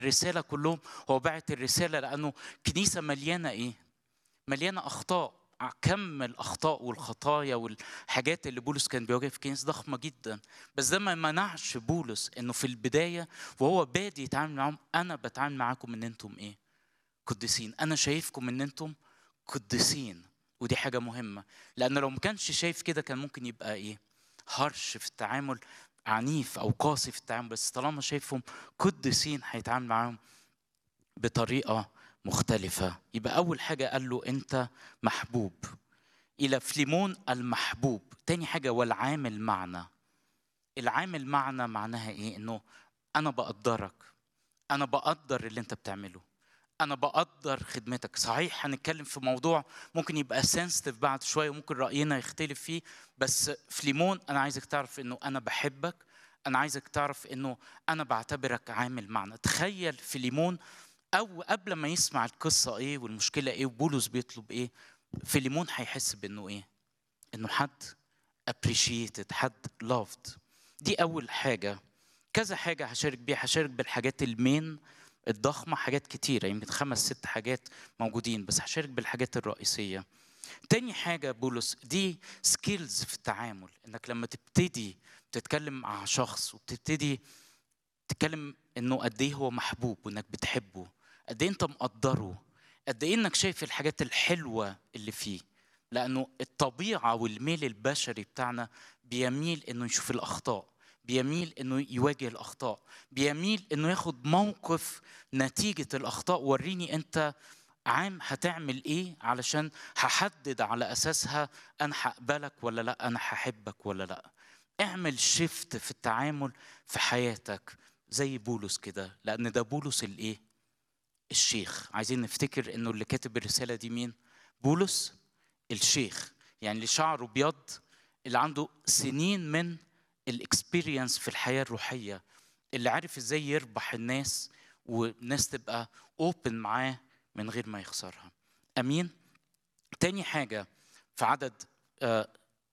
الرسالة كلهم هو بعت الرسالة لأنه كنيسة مليانة إيه؟ مليانة أخطاء كم الأخطاء والخطايا والحاجات اللي بولس كان بيواجهها في كنيسة ضخمة جدا بس ده ما منعش بولس إنه في البداية وهو بادي يتعامل معاهم أنا بتعامل معاكم إن أنتم إيه؟ قديسين أنا شايفكم إن أنتم قديسين ودي حاجة مهمة لأن لو ما كانش شايف كده كان ممكن يبقى إيه؟ هرش في التعامل عنيف او قاسي في التعامل بس طالما شايفهم قديسين هيتعامل معاهم بطريقه مختلفه يبقى اول حاجه قال له انت محبوب الى فليمون المحبوب تاني حاجه والعامل معنا العامل معنا معناها ايه انه انا بقدرك انا بقدر اللي انت بتعمله انا بقدر خدمتك صحيح هنتكلم في موضوع ممكن يبقى سنسيتيف بعد شويه وممكن راينا يختلف فيه بس فليمون انا عايزك تعرف انه انا بحبك انا عايزك تعرف انه انا بعتبرك عامل معنا تخيل فليمون او قبل ما يسمع القصه ايه والمشكله ايه وبولس بيطلب ايه فليمون هيحس بانه ايه انه حد appreciated حد loved دي اول حاجه كذا حاجه هشارك بيها هشارك بالحاجات المين الضخمه حاجات كتيره يمكن خمس ست حاجات موجودين بس هشارك بالحاجات الرئيسيه تاني حاجه بولس دي سكيلز في التعامل انك لما تبتدي تتكلم مع شخص وبتبتدي تتكلم انه قد ايه هو محبوب وانك بتحبه قد ايه انت مقدره قد ايه انك شايف الحاجات الحلوه اللي فيه لانه الطبيعه والميل البشري بتاعنا بيميل انه يشوف الاخطاء بيميل انه يواجه الاخطاء بيميل انه ياخد موقف نتيجه الاخطاء وريني انت عام هتعمل ايه علشان هحدد على اساسها انا هقبلك ولا لا انا هحبك ولا لا اعمل شيفت في التعامل في حياتك زي بولس كده لان ده بولس الايه الشيخ عايزين نفتكر انه اللي كاتب الرساله دي مين بولس الشيخ يعني اللي شعره ابيض اللي عنده سنين من الاكسبيرينس في الحياه الروحيه اللي عارف ازاي يربح الناس والناس تبقى اوبن معاه من غير ما يخسرها امين تاني حاجه في عدد آه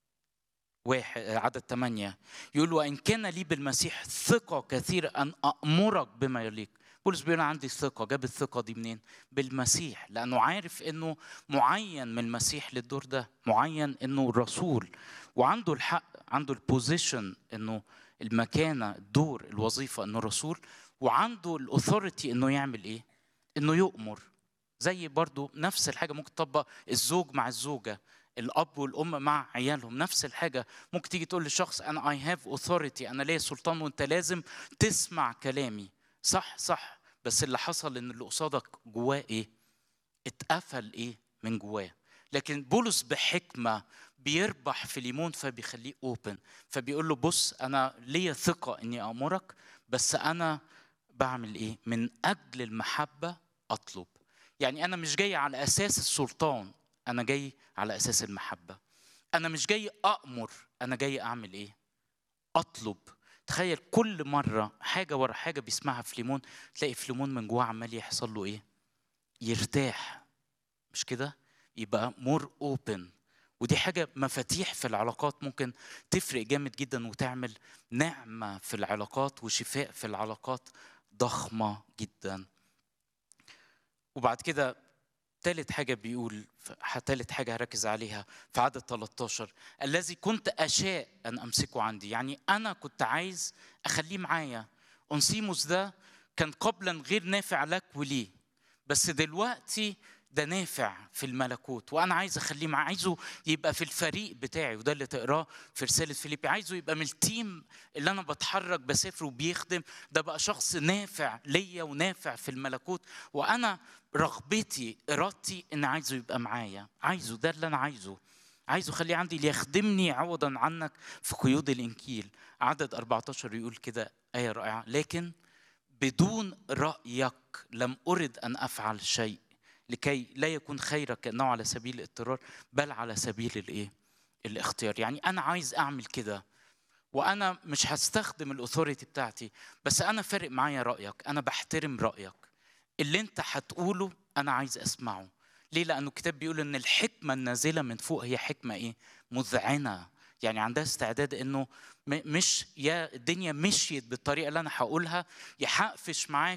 واحد عدد ثمانية يقول وإن كان لي بالمسيح ثقة كثيرة أن أأمرك بما يليق بولس بيقول عندي ثقة جاب الثقة دي منين؟ بالمسيح لأنه عارف إنه معين من المسيح للدور ده معين إنه الرسول وعنده الحق عنده البوزيشن إنه المكانة الدور الوظيفة إنه رسول وعنده الأثوريتي إنه يعمل إيه؟ إنه يؤمر زي برضو نفس الحاجة ممكن تطبق الزوج مع الزوجة الاب والام مع عيالهم نفس الحاجه ممكن تيجي تقول لشخص انا اي هاف اوثوريتي انا ليا سلطان وانت لازم تسمع كلامي صح صح بس اللي حصل ان اللي قصادك جواه ايه اتقفل ايه من جواه لكن بولس بحكمه بيربح في ليمون فبيخليه اوبن فبيقول له بص انا ليا ثقه اني امرك بس انا بعمل ايه من اجل المحبه اطلب يعني انا مش جاي على اساس السلطان انا جاي على اساس المحبه انا مش جاي امر انا جاي اعمل ايه اطلب تخيل كل مره حاجه ورا حاجه بيسمعها فليمون تلاقي فليمون من جواه عمال يحصل له ايه يرتاح مش كده يبقى مور اوبن ودي حاجة مفاتيح في العلاقات ممكن تفرق جامد جدا وتعمل نعمة في العلاقات وشفاء في العلاقات ضخمة جدا وبعد كده ثالث حاجة بيقول ثالث حاجة هركز عليها في عدد 13 الذي كنت أشاء أن أمسكه عندي يعني أنا كنت عايز أخليه معايا أنسيموس ده كان قبلا غير نافع لك وليه بس دلوقتي ده نافع في الملكوت وانا عايز اخليه معاه عايزه يبقى في الفريق بتاعي وده اللي تقراه في رساله فيليبي عايزه يبقى من التيم اللي انا بتحرك بسافر وبيخدم ده بقى شخص نافع ليا ونافع في الملكوت وانا رغبتي ارادتي ان عايزه يبقى معايا عايزه ده اللي انا عايزه عايزه خليه عندي ليخدمني عوضا عنك في قيود الانجيل عدد 14 يقول كده ايه رائعه لكن بدون رايك لم ارد ان افعل شيء لكي لا يكون خيرك كانه على سبيل الاضطرار بل على سبيل الايه الاختيار يعني انا عايز اعمل كده وانا مش هستخدم الاثوريتي بتاعتي بس انا فارق معايا رايك انا بحترم رايك اللي انت هتقوله انا عايز اسمعه ليه لانه الكتاب بيقول ان الحكمه النازله من فوق هي حكمه ايه مذعنه يعني عندها استعداد انه مش يا الدنيا مشيت بالطريقه اللي انا هقولها يا هقفش معاك